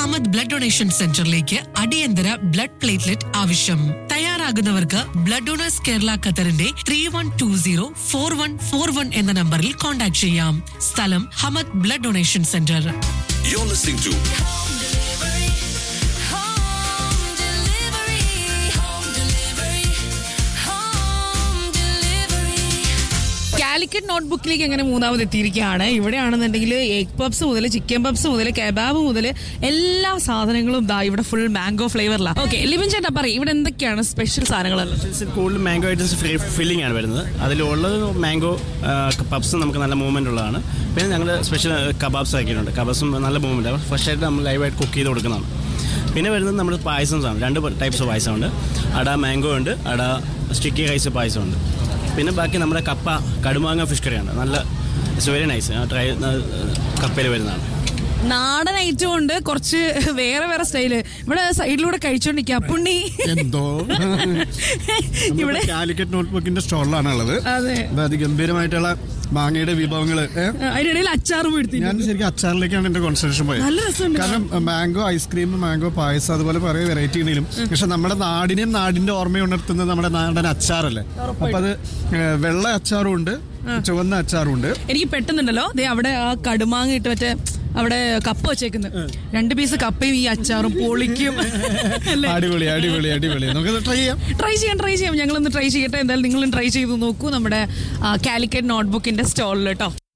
Hamad blood donation സെന്ററിലേക്ക് അടിയന്തര blood platelet ആവശ്യം തയ്യാറാകുന്നവർക്ക് ബ്ലഡ് ഡൊണേഴ്സ് കേരള ഖത്തറിന്റെ three one two zero four one four one എന്ന നമ്പറിൽ കോൺടാക്ട് ചെയ്യാം സ്ഥലം Hamad blood donation centre You're listening to Home delivery, home delivery, home delivery. Calicut നോട്ട്ബുക്കിലേക്ക് അങ്ങനെ മൂന്നാമത് എത്തിയിരിക്കുകയാണ് ഇവിടെയാണെന്നുണ്ടെങ്കിൽ എഗ് പബ്സ് മുതൽ ചിക്കൻ പബ്സ് മുതൽ കബാബ് മുതൽ എല്ലാ സാധനങ്ങളും ദാ ഇവിടെ ഫുൾ മാംഗോ ഫ്ലേവറിലാണ് ഓക്കെ ലിബിൻ ചേട്ടാ പറയും ഇവിടെ എന്തൊക്കെയാണ് സ്പെഷ്യൽ സാധനങ്ങളുള്ളത് ഐറ്റംസിൽ കൂടുതൽ മാംഗോ ഐറ്റംസ് ഫ്രീ ഫില്ലിംഗ് ആണ് വരുന്നത് അതിലുള്ളത് മാംഗോ പബ്സ് നമുക്ക് നല്ല മൂവ്മെന്റ് ഉള്ളതാണ് പിന്നെ ഞങ്ങൾ സ്പെഷ്യൽ കബാബ്സ് ആക്കിയിട്ടുണ്ട് കബാബ്സും നല്ല മൂവ്മെന്റ് ആണ് ഫ്രഷ് ആയിട്ട് നമ്മൾ ലൈവായിട്ട് കുക്ക് ചെയ്ത് കൊടുക്കുന്നതാണ് പിന്നെ വരുന്നത് നമ്മുടെ പായസംസ് ആണ് രണ്ട് ടൈപ്സ് ഓഫ് പായസമുണ്ട് അട മാംഗോ ഉണ്ട് അട സ്റ്റിക്കി റൈസ് പായസമുണ്ട് പിന്നെ ബാക്കി നമ്മുടെ കപ്പ കടുമാങ്ങ ഫിഷ് കറിയാണ് നല്ല ഇറ്റ്സ് വെരി നൈസ് ട്രൈ കപ്പയിൽ വരുന്നതാണ് നാടൻ ഐറ്റം ഉണ്ട് കുറച്ച് വേറെ വേറെ സ്റ്റൈല് ഇവിടെ സൈഡിലൂടെ കഴിച്ചോണ്ടിരിക്കുക പുണ്ണി എന്തോ ഇവിടെ കാലിക്കറ്റ് നോട്ട്ബുക്കിന്റെ സ്റ്റോളിലാണ് ഉള്ളത് അതെ അപ്പൊ അതിഗംഭീരമായിട്ടുള്ള മാങ്ങയുടെ വിഭവങ്ങള് ഏ? അതിനിടയിൽ അച്ചാറും എടുത്തി ഞാൻ ശരിക്കും അച്ചാറിലേക്കാണ് എന്റെ കോൺസെൻട്രേഷൻ പോയത് നല്ല രസമുണ്ട് കാരണം മാംഗോ ഐസ്ക്രീം മാംഗോ പായസം അതുപോലെ പല വെറൈറ്റി ഉണ്ടെങ്കിലും പക്ഷെ നമ്മുടെ നാടിനെയും നാടിന്റെ ഓർമ്മ ഉണർത്തുന്നത് നമ്മുടെ നാടൻ അച്ചാറല്ലേ അപ്പൊ അത് ഏ, വെള്ള അച്ചാറും ഉണ്ട് ചുവന്ന അച്ചാറും ഉണ്ട് എനിക്ക് പെട്ടെന്നുണ്ടല്ലോ ദേ അവിടെ ആ കടുമാങ്ങ ഇട്ട് മറ്റേ അവിടെ കപ്പ വെച്ചേക്കുന്നത് രണ്ട് പീസ് കപ്പയും ഈ അച്ചാറും പൊളിക്കും അല്ലേ അടിപൊളി അടിപൊളി അടിപൊളി നമുക്ക് ട്രൈ ചെയ്യാം ട്രൈ ചെയ്യാം ട്രൈ ചെയ്യാം ഞങ്ങളൊന്ന് ട്രൈ ചെയ്യട്ടെ എന്തായാലും നിങ്ങളും ട്രൈ ചെയ്ത് നോക്കൂ നമ്മുടെ കാലിക്കറ്റ് നോട്ട്ബുക്കിന്റെ സ്റ്റോളിൽ കേട്ടോ